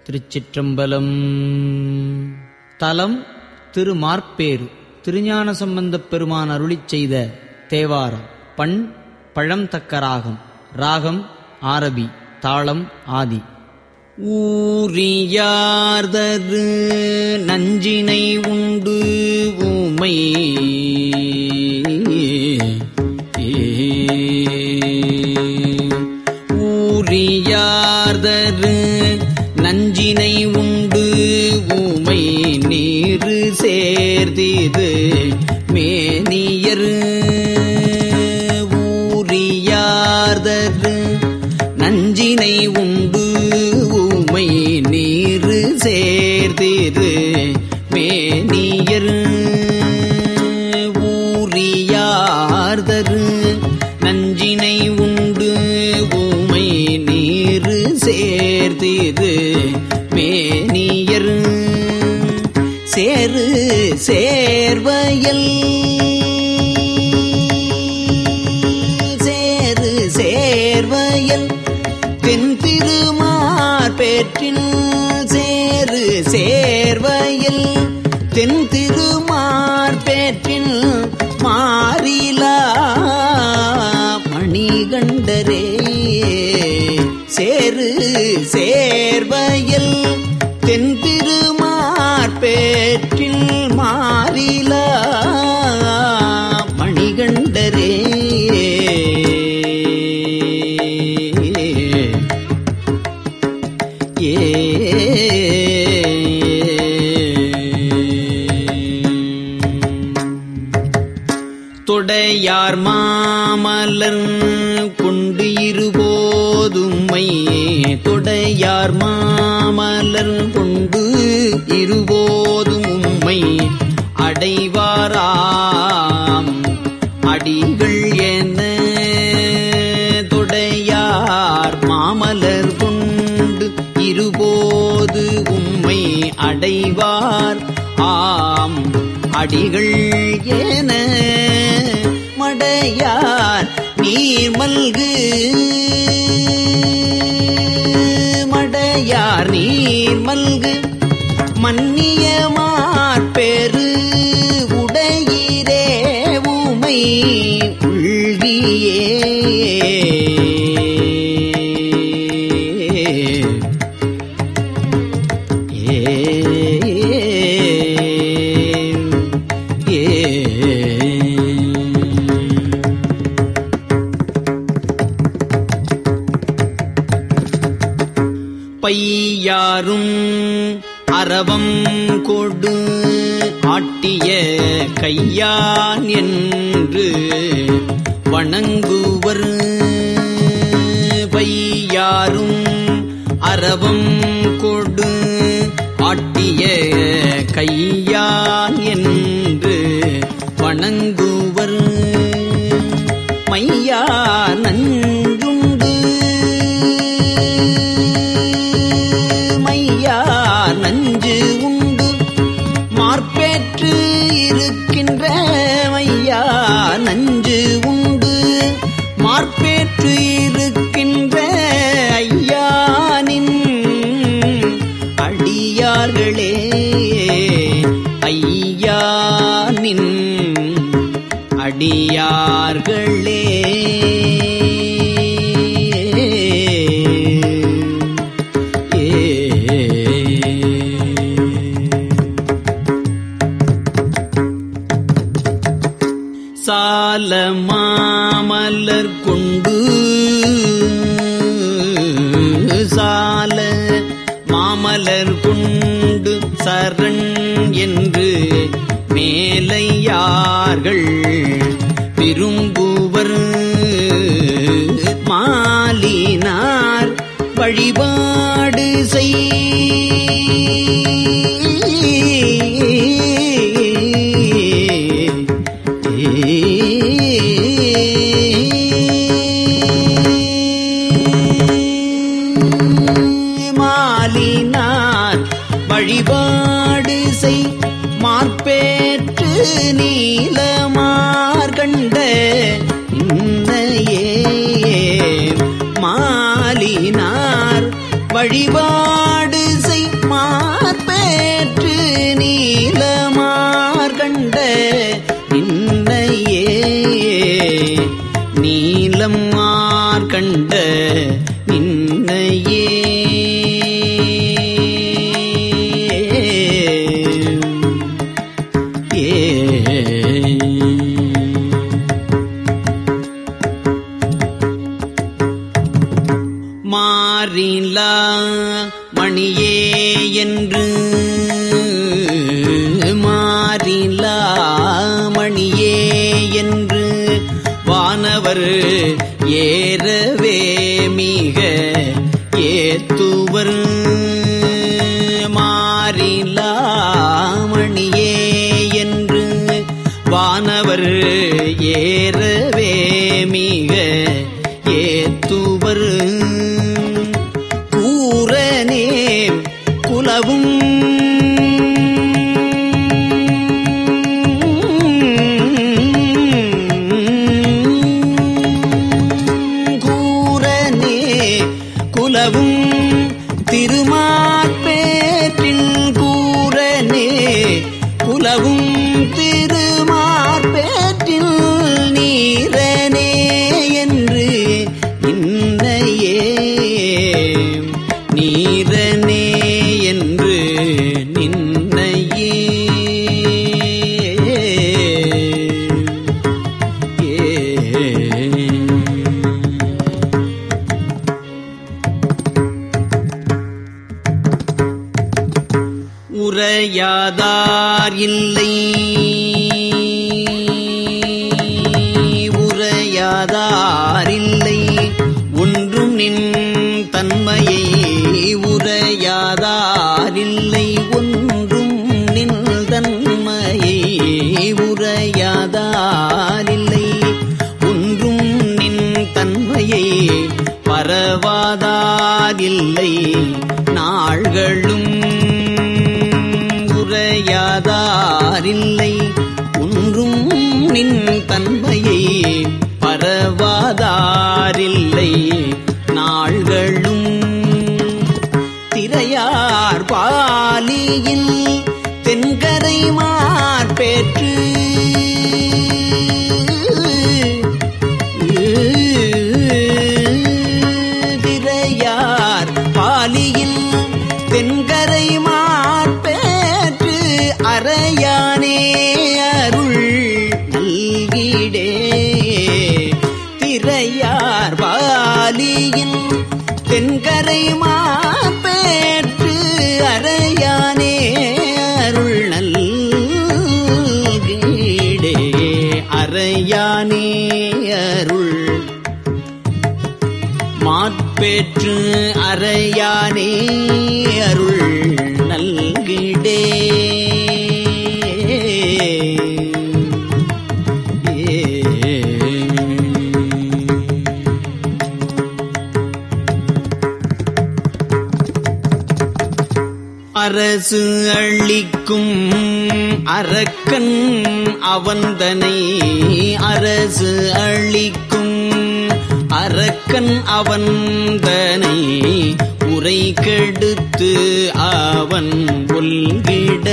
திருச்சிற்றம்பலம் தலம் திருமார்ப்பேறு திருஞான சம்பந்தப் பெருமான் அருளிச் செய்த தேவாரம் பண் பழம் தக்க ராகம் ராகம் ஆரபி தாளம் ஆதி ஊரியார்தரு நஞ்சினை உண்டு ஊமை ஊரியார்தரு நஞ்சினை உண்டு ஊமை நீரு சேர்திது மேனியர் ஊரியார்தரு நஞ்சினை உண்டு ஊமை நீரு சேர்திரு மேனியர் ஊரியார்தரு நஞ்சினை உண்டு ஊமை நீரு சேர்திரு மேனியர் சேரு சேர்வயல் சேரு சேர்வயல் தென் திருமார் பேற்றின் சேரு சேர்வயல் தென் திருமார் பேற்றின் மாறிலா மணிகண்டரே சேரு சேர்வயல் தென் திருமார் பேற்றில் மாறிலா மணிகண்டரே ஏ தொடையார் மாமலர் கொண்டு இருபோதும்மை தொடையார் மாமலர் கொண்டு இருபோதும் உம்மை அடைவாராம் அடிகள் என தொடையார் மாமலர் கொண்டு இருபோது உம்மை அடைவார் ஆம் அடிகள் என மடையார் நீர் மல்கு மடையார் நீர் மல்கு மன்னியமார் பெரு உடையிரே உமை உள்கியே பையாரும் அரவம் கொடு ஆட்டிய கையான் என்று வணங்குவர் பையாரும் அரவம் கொடு ஆட்டிய கையான் என்று வணங்குவர் மையா நஞ்சுண்டு மையா நஞ்சு உண்டு மார்பேற்று இருக்கின்ற மையா நஞ்சு உண்டு மார்பேற்று இருக்கின்ற ஐயானின் அடியார்களே ஐயானின் அடியார்களே சால மாமலர் கொண்டு சால மாமலர் கொண்டு சரண் என்று மேலையார்கள் விரும்புவர் மாலினார் வழிபாடு செய் மாலினார் வழிபாடு செய் மார்பேற்று நீலமார்கண்ட இன்னையே மாலினார் வழிபாடு செய் மாறிலா மணியே என்று மாறிலா மணியே என்று வானவர் ஏறவே மிக ஏத்துவர் மாறிலா மணியே என்று வானவர் ஏறவே மிக ஏத்துவர் கூரனே குலவும் கூரனே குலவும் திருமார்பேற்றில் கூரனே குலவும் திருமார்பேற்றில் நீரனே என்று நின்னையே நீரனே என்று நின்னையே ஏ உரையாதார் இல்லை உரையாதார் இல்லை ஒன்றும் நின் தன்மையை உரையாதார் இல்லை ஒன்றும் நின் தன்மையை உரையாதார் இல்லை ஒன்றும் நின் தன்மையை பரவாதாரில்லை நாள்களும் உரையாதாரில்லை ஒன்றும் நின் தன்மையை பரவாதாரில்லை நாள்களும் திரையார் பாலியில் தென்கரை மார்பேற்று திரையார் பாலியில் தென்கரை மார்பேற்று அறையானே அருள் நல்கிடே திரையார் பாலியில் தென்கரை மாப்பேற்று அறையானே அருள் நல்கிடே அறையானே அருள் மாற்பேற்று அறையானே அருள் நல்கிடே அரசு அளிக்கும் அரக்கன் அவந்தனை அரசு அளிக்கும் அரக்கன் அவந்தனை உரை கெடுத்து அவன் ஒல்கிட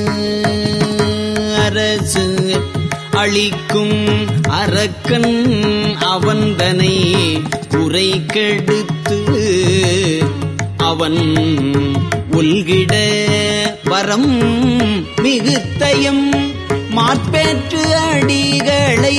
அரசு அளிக்கும் அரக்கன் அவந்தனை உரை கெடுத்து அவன் உல்கிட வரம் மிகுத்தயம் மாற்பேற்று அடிகளை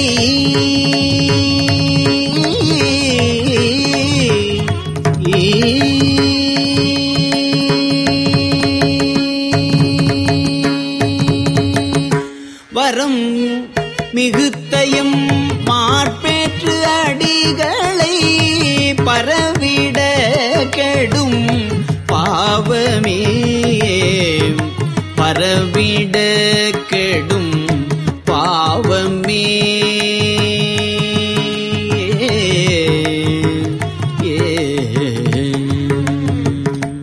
வரம் மிகுத்தயம் மார்பேற்று அடிகளை பரவிட கெடும் பாவமே பரவிட கெடும் பாவமே ஏ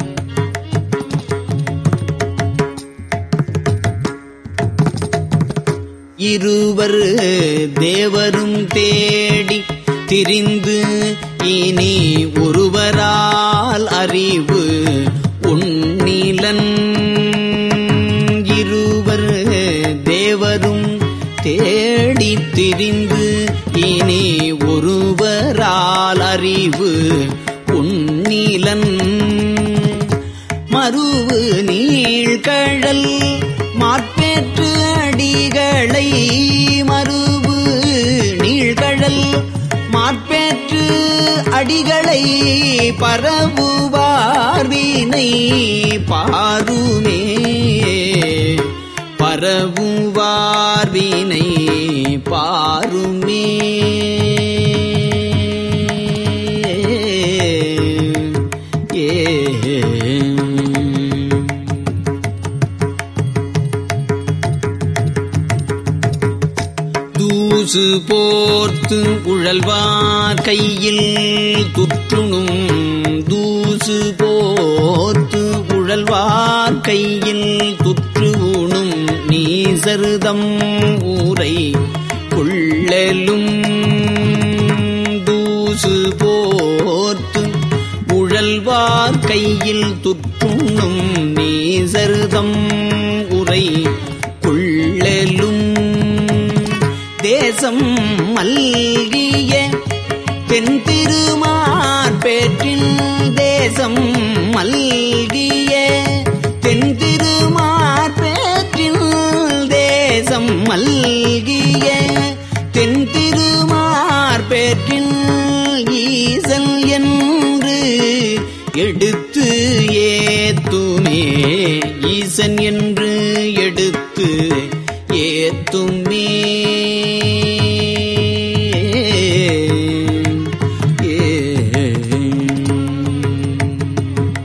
இருவர் தேவரும் தேடி திரிந்து இனி ஒருவரால் அறிவு உன்னிலன் இருவர் தேவரும் தேடி திரிந்து இனி ஒருவரால் அறிவு உன்னிலன் மருவு நீழ்கழல் மாற்பேற்று அடிகளை மருவு நீழ்கழல் மாற்பேற்று அடிகளை பரவுவார் வீணை பாருமே பரவுவார் வீணை பாருமே ஏ தூசு போர்த்து உழல்வார் கையில் துற்றுணும் தூசு போர்த்து உழல்வார் கையில் துற்று உணும் நீசருதம் ஊரை கொள்ளலும் தூசு போர்த்து உழல்வார் கையில் துற்றுணும் நீசருதம் உரை கொள்ளலும் தேசம் மல்கிய தென் திருமார்பேற்றில் தேசம் மல்கிய தென் திருமார்பேற்றில் தேசம் மல்கிய தென் திருமார்பேற்றில் ஈசல் என்று எடுத்து ஏத்துமே ஈசன் என்று எடுத்து ஏத்துமே ஏ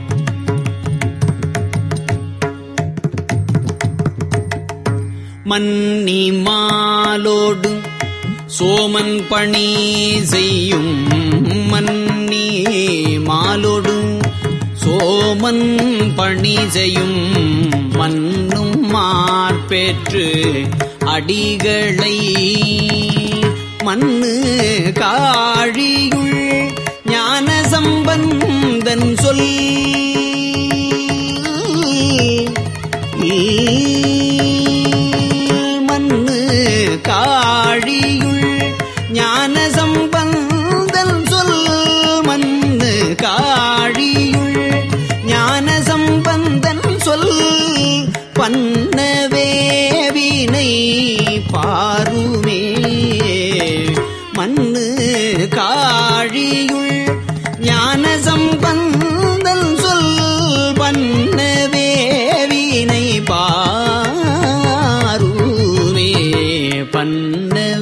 மன்னி மாலோடு சோமன் பணி செய்யும் மன்னி மாலோடு சோமன் பணி செய்யும் மன்னும் மார்பேற்று அடிகளை மண்ணு காழியுள் ஞான சம்பந்தன் சொல் மண்ணு காழியுள் ஞான சம்பந்தன் சொல் மண்ணு காழியுள் ஞான சம்பந்தன் சொல் பண்ணவே வினை பாருமே மண்ணு காழியுள் ஞான சம்பந்தன் சொல் பண்ணவே வினை பாருமே பண்ண